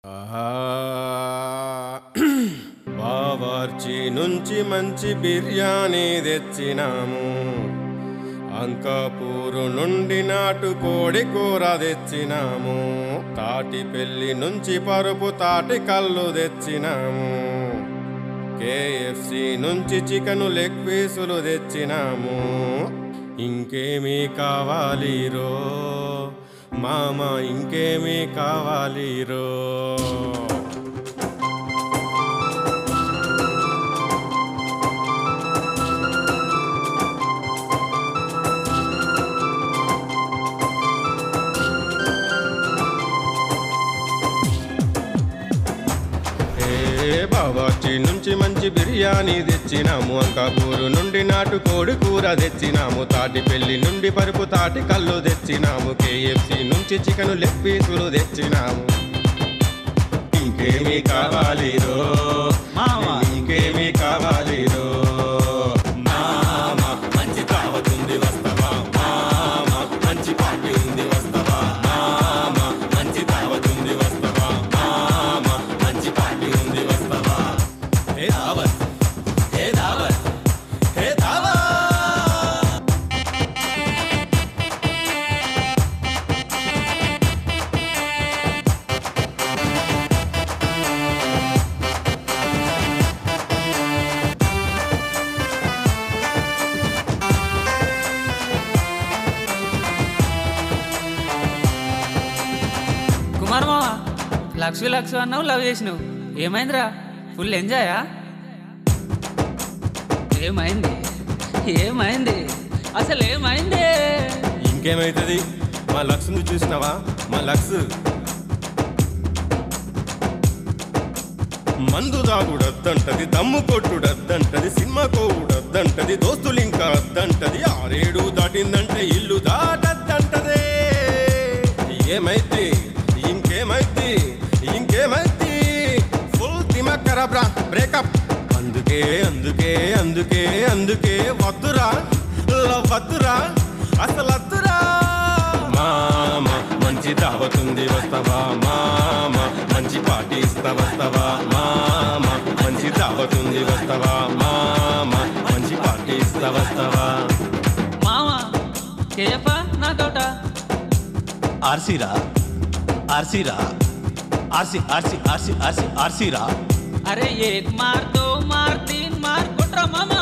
ఆహా. బావార్చి నుంచి మంచి బిర్యానీ తెచ్చినాము అంకాపూరు నుండి నాటుకోడి కూర తెచ్చినాము తాటి పెళ్లి నుంచి పరుపు తాటి కళ్ళు తెచ్చినాము కేఎఫ్సి నుంచి చికెను లెగ్ పీసులు తెచ్చినాము ఇంకేమీ కావాలి రో మామ ఇంకేమీ కావాలి రో ఏ బావాచి నుంచి మంచి బిర్యానీ తెచ్చినాము అంకాపూరు నుండి నాటుకోడి కూర తెచ్చినాము తాటి పెళ్లి నుండి పరుపు తాటి కళ్ళు తెచ్చినాము కేఎఫ్సి నుంచి చికెన్ లెగ్ పీసులు తెచ్చినాము ఇంకేమీ కావాలి రో మామ. ఇంకేమీ కావాలి రో మామ మంచి కావతుంది వస్తావా మామ మంచి పార్టీ ఉంది వస్తావా మామ మంచి కావతుంది వస్తావా మామ మంచి పార్టీ ఉంది వస్తావా హే దావత్ హే దావత్ హే దావత్ కుమార్ మామ లక్ష లక్ష అన్నావు లవ్ చేసినావు ఏమైందిరా ఫుల్ ఎంజాయా ఏమైంది ఏమైంది అసలు ఏమైంది ఇంకేమైతుంది మా లక్స్ నువ్వు చూసినావా మా లక్స్ మందు దాగుడద్దంటది దమ్ము కొట్టుడద్దంటది సినిమా కోవుడద్దంటది దోస్తులు ఇంకా అద్దంటది ఆరేడు దాటిందంటే ఇల్లు దాటద్దంటదే ఏమైద్ది ఇంకేమైద్ది ఇంకేమైద్ది ఫుల్ తిమక్కరబ్రా బ్రేకప్ అందుకే అందుకే అందుకే అందుకే వద్దురా లవ్ వద్దురా అసలు వద్దురా మామ మంచి దావతుంది వస్తావా మామ మంచి పార్టీ ఇస్తా వస్తావా మామ మంచి దావతుంది వస్తావా మామ మంచి పార్టీ ఇస్తా వస్తావా మామ కేయప్ప నా తోట ఆర్సీరా ఆర్సీరా ఆర్సీ ఆర్సీ ఆర్సీ ఆర్సీ ఆర్సీరా అరే ఏక్ మార్ దో మార్ తీన్ మార్ కొట్రా మామ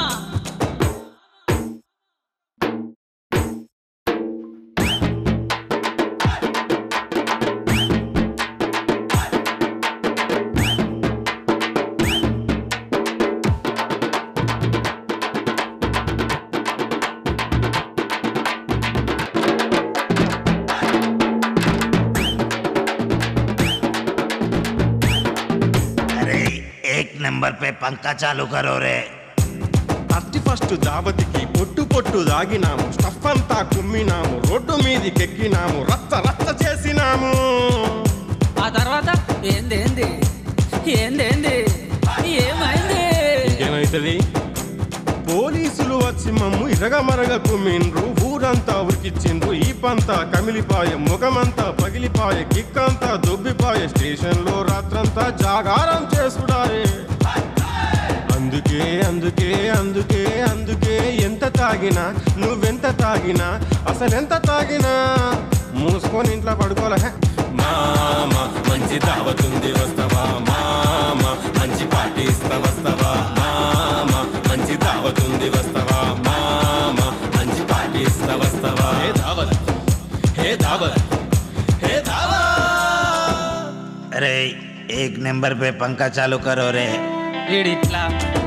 अरे एक नंबर पे पंखा चालू करो रे థర్టీ ఫస్ట్ దావతికి పొట్టు పొట్టు దాగినాము స్టఫ్ అంతా కుమ్మినాము రోడ్డు మీదికెక్కినాము రచ్చ రచ్చ చేసినాము ఆ తర్వాత ఏంది ఏంది ఏంది ఏంది ఏమైంది ఏమైతుంది పోలీసులు వచ్చి మమ్ము ఇరగమరగ కుమ్మిండ్రు ఊరంతా ఉరికిచ్చిండ్రు ఈ పంత కమిలిపాయ ముఖమంతా పగిలిపాయ కిక్కంతా దొబ్బిపాయ స్టేషన్లో రాత్రంతా జాగారం చేసుడారే అందుకే అందుకే అందుకే అందుకే ఎంత తాగినా నువ్వెంత తాగినా అసలెంత తాగినా మూసుకొని ఇంట్లో పడుకోలే మామ మంచి దావతుంది వస్తావా మామ మంచి పార్టీ ఇస్తా వస్తావా మామ మంచి దావతుంది వస్తావా మామ మంచి పార్టీ ఇస్తా వస్తావా హే దావత్ హే దావత్ హే దావత్ अरे एक नंबर पे पंखा चालू करो रे వీడిట్లా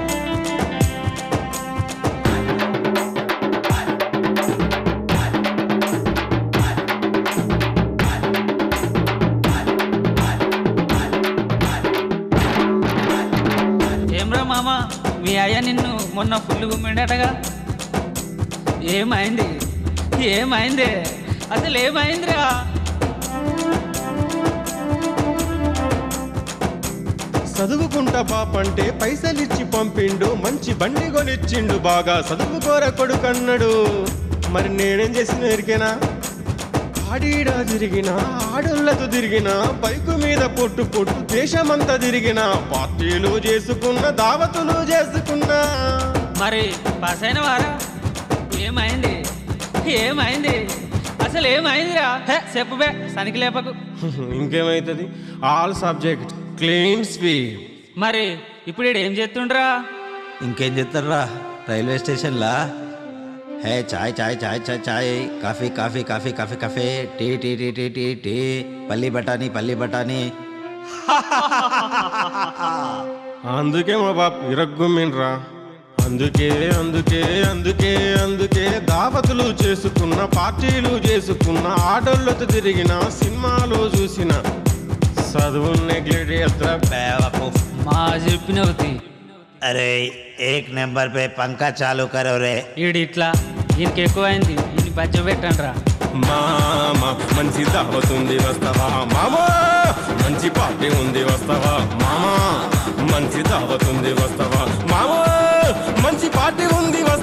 ఏమ్రా మామ మీ అయ్య నిన్ను మొన్న ఫుల్ గుమ్మిండటగా ఏమైంది ఏమైంది అసలు ఏమైందిరా చదువుకుంటా పాపంటే పైసలిచ్చి పంపిండు మంచి బండి కొనిచ్చిండు బాగా చదువుకోర కొడుకన్నాడు మరి నేనేం చేసిన ఎరికేనా ఆడీడా తిరిగిన ఆడోళ్ళతో తిరిగిన బైకు మీద పొట్టు పొట్టు దేశమంతా తిరిగిన పార్టీలు చేసుకున్న దావతులు చేసుకున్నా మరి పాస్ అయిన వారా ఏమైంది ఏమైంది అసలు ఏమైందిరా హే, చెప్పు బే సనికి లేపకు ఇంకేమైతుంది ఆల్ సబ్జెక్ట్ క్లీన్ స్వీప్ మరి ఇప్పుడు ఈడు ఏం చేస్తుండ్రా ఇంకేం చెప్తారా రైల్వే స్టేషన్లా హే చాయ్ చాయ్ చాయ్ చాయ్ చాయ్ coffee coffee coffee coffee coffee tea tea tea tea tea tea పల్లి బఠానీ పల్లి బఠానీ అందుకే మా బాప్ ఇరగ్గుమ్మిన్రా అందుకే అందుకే అందుకే అందుకే దావతులు చేసుకున్న పార్టీలు చేసుకున్న ఆటోళ్ళతో తిరిగిన సినిమాలు చూసిన చదువు నెగ్లెక్ట్ చేస్తా बेवकूफ మా చెప్పినవుతి अरे एक नंबर पे पंखा चालू करो रे ఈడు ఇట్లా ఈయనకి ఎక్కువైంది ఈయన బజ్జ పెట్టండ్రా మామ మంచి దావత్ ఉంది వస్తావా మామా మంచి పార్టీ ఉంది వస్తావా మామా మంచి దావత్ ఉంది వస్తావా మామా మంచి పార్టీ ఉంది